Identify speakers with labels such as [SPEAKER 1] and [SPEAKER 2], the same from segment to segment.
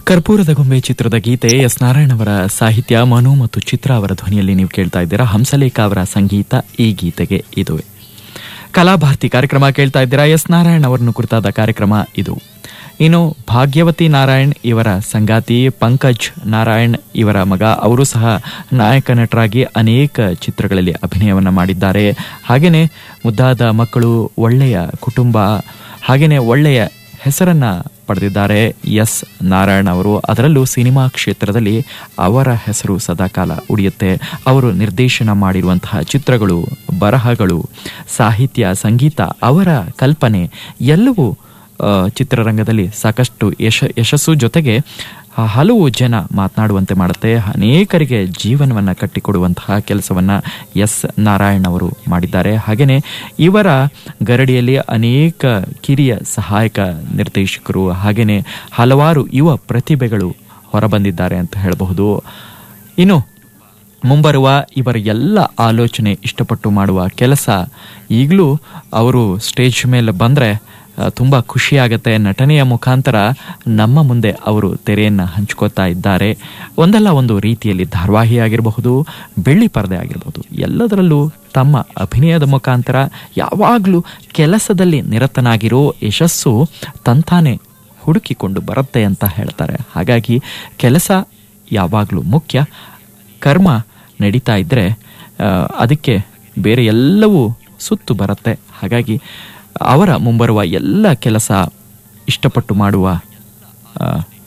[SPEAKER 1] ಕರ್ಪೂರದ ಗೊಂಬೆ ಚಿತ್ರದ ಗೀತೆ ಎಸ್ ನಾರಾಯಣ್ ಅವರ ಸಾಹಿತ್ಯ ಮನು ಮತ್ತು ಚಿತ್ರ ಅವರ ಧ್ವನಿಯಲ್ಲಿ ನೀವು ಕೇಳ್ತಾ ಇದ್ದೀರಾ ಹಂಸಲೇಖ ಅವರ ಸಂಗೀತ ಈ ಗೀತೆಗೆ ಇದುವೆ ಕಲಾಭಾರತಿ ಕಾರ್ಯಕ್ರಮ ಕೇಳ್ತಾ ಇದ್ದೀರಾ ಎಸ್ ನಾರಾಯಣ್ ಅವರನ್ನು ಕುರಿತಾದ ಕಾರ್ಯಕ್ರಮ ಇದು ಇನ್ನು ಭಾಗ್ಯವತಿ ನಾರಾಯಣ್ ಇವರ ಸಂಗಾತಿ ಪಂಕಜ್ ನಾರಾಯಣ್ ಇವರ ಮಗ ಅವರು ಸಹ ನಾಯಕ ನಟರಾಗಿ ಅನೇಕ ಚಿತ್ರಗಳಲ್ಲಿ ಅಭಿನಯವನ್ನ ಮಾಡಿದ್ದಾರೆ ಹಾಗೇನೆ ಮುದ್ದಾದ ಮಕ್ಕಳು ಒಳ್ಳೆಯ ಕುಟುಂಬ ಹಾಗೇನೆ ಒಳ್ಳೆಯ ಹೆಸರನ್ನ ಪಡೆದಿದ್ದಾರೆ ಎಸ್ ನಾರಾಯಣ್ ಅವರು ಅದರಲ್ಲೂ ಸಿನಿಮಾ ಕ್ಷೇತ್ರದಲ್ಲಿ ಅವರ ಹೆಸರು ಸದಾಕಾಲ ಉಳಿಯುತ್ತೆ ಅವರು ನಿರ್ದೇಶನ ಮಾಡಿರುವಂತಹ ಚಿತ್ರಗಳು ಬರಹಗಳು ಸಾಹಿತ್ಯ ಸಂಗೀತ ಅವರ ಕಲ್ಪನೆ ಎಲ್ಲವೂ ಆ, ಚಿತ್ರರಂಗದಲ್ಲಿ ಸಾಕಷ್ಟು ಯಶ ಯಶಸ್ಸು ಜೊತೆಗೆ ಆ, ಹಲವು ಜನ ಮಾತನಾಡುವಂತೆ ಮಾಡುತ್ತೆ ಅನೇಕರಿಗೆ ಜೀವನವನ್ನ ಕಟ್ಟಿಕೊಡುವಂತಹ ಕೆಲಸವನ್ನ ಎಸ್ ನಾರಾಯಣ್ ಅವರು ಮಾಡಿದ್ದಾರೆ ಹಾಗೆಯೇ ಇವರ ಗರಡಿಯಲ್ಲಿ ಅನೇಕ ಕಿರಿಯ ಸಹಾಯಕ ನಿರ್ದೇಶಕರು ಹಾಗೆಯೇ ಹಲವಾರು ಯುವ ಪ್ರತಿಭೆಗಳು ಹೊರಬಂದಿದ್ದಾರೆ ಅಂತ ಹೇಳಬಹುದು ಇನ್ನು ಮುಂಬರುವ ಇವರ ಎಲ್ಲ ಆಲೋಚನೆ ಇಷ್ಟಪಟ್ಟು ಮಾಡುವ ಕೆಲಸ ಈಗಲೂ ಅವರು ಸ್ಟೇಜ್ ಮೇಲೆ ಬಂದರೆ ತುಂಬ ಖುಷಿಯಾಗತ್ತೆ ನಟನೆಯ ಮುಖಾಂತರ ನಮ್ಮ ಮುಂದೆ ಅವರು ತೆರೆಯನ್ನು ಹಂಚ್ಕೋತಾ ಇದ್ದಾರೆ ಒಂದಲ್ಲ ಒಂದು ರೀತಿಯಲ್ಲಿ ಧಾರಾವಾಹಿ ಆಗಿರಬಹುದು ಬೆಳ್ಳಿ ಪರದೆ ಆಗಿರಬಹುದು ಎಲ್ಲದರಲ್ಲೂ ತಮ್ಮ ಅಭಿನಯದ ಮುಖಾಂತರ ಯಾವಾಗಲೂ ಕೆಲಸದಲ್ಲಿ ನಿರತನಾಗಿರೋ ಯಶಸ್ಸು ತಂತಾನೆ ಹುಡುಕಿಕೊಂಡು ಬರುತ್ತೆ ಅಂತ ಹೇಳ್ತಾರೆ ಹಾಗಾಗಿ ಕೆಲಸ ಯಾವಾಗಲೂ ಮುಖ್ಯ ಕರ್ಮ ನಡೀತಾ ಇದ್ದರೆ ಅದಕ್ಕೆ ಬೇರೆ ಎಲ್ಲವೂ ಸುತ್ತು ಬರುತ್ತೆ ಹಾಗಾಗಿ ಅವರ ಮುಂಬರುವ ಎಲ್ಲ ಕೆಲಸ ಇಷ್ಟಪಟ್ಟು ಮಾಡುವ ಆ,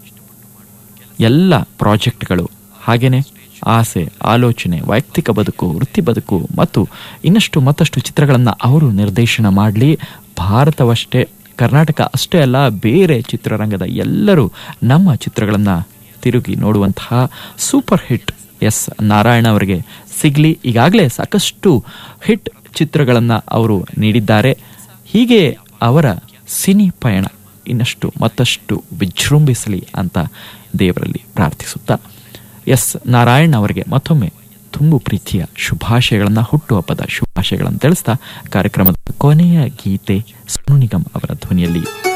[SPEAKER 1] ಎಲ್ಲ ಪ್ರಾಜೆಕ್ಟ್ಗಳು ಹಾಗೆಯೇ ಆಸೆ ಆಲೋಚನೆ ವೈಯಕ್ತಿಕ ಬದುಕು ವೃತ್ತಿ ಬದುಕು ಮತ್ತು ಇನ್ನಷ್ಟು ಮತ್ತಷ್ಟು ಚಿತ್ರಗಳನ್ನು ಅವರು ನಿರ್ದೇಶನ ಮಾಡಲಿ ಭಾರತವಷ್ಟೇ ಕರ್ನಾಟಕ ಅಷ್ಟೇ ಅಲ್ಲ ಬೇರೆ ಚಿತ್ರರಂಗದ ಎಲ್ಲರೂ ನಮ್ಮ ಚಿತ್ರಗಳನ್ನು ತಿರುಗಿ ನೋಡುವಂತಹ ಸೂಪರ್ ಹಿಟ್ ಎಸ್ ನಾರಾಯಣ ಅವರಿಗೆ ಸಿಗ್ಲಿ ಈಗಾಗಲೇ ಸಾಕಷ್ಟು ಹಿಟ್ ಚಿತ್ರಗಳನ್ನು ಅವರು ನೀಡಿದ್ದಾರೆ ಹೀಗೆ ಅವರ ಸಿನಿ ಪಯಣ ಇನ್ನಷ್ಟು ಮತ್ತಷ್ಟು ವಿಜೃಂಭಿಸಲಿ ಅಂತ ದೇವರಲ್ಲಿ ಪ್ರಾರ್ಥಿಸುತ್ತಾ ಎಸ್ ನಾರಾಯಣ್ ಅವರಿಗೆ ಮತ್ತೊಮ್ಮೆ ತುಂಬು ಪ್ರೀತಿಯ ಶುಭಾಶಯಗಳನ್ನ ಹುಟ್ಟುಹಬ್ಬದ ಶುಭಾಶಯಗಳನ್ನು ತಿಳಿಸ್ತಾ ಕಾರ್ಯಕ್ರಮದ ಕೊನೆಯ ಗೀತೆ ಸೋನು ನಿಗಮ್ ಅವರ ಧ್ವನಿಯಲ್ಲಿ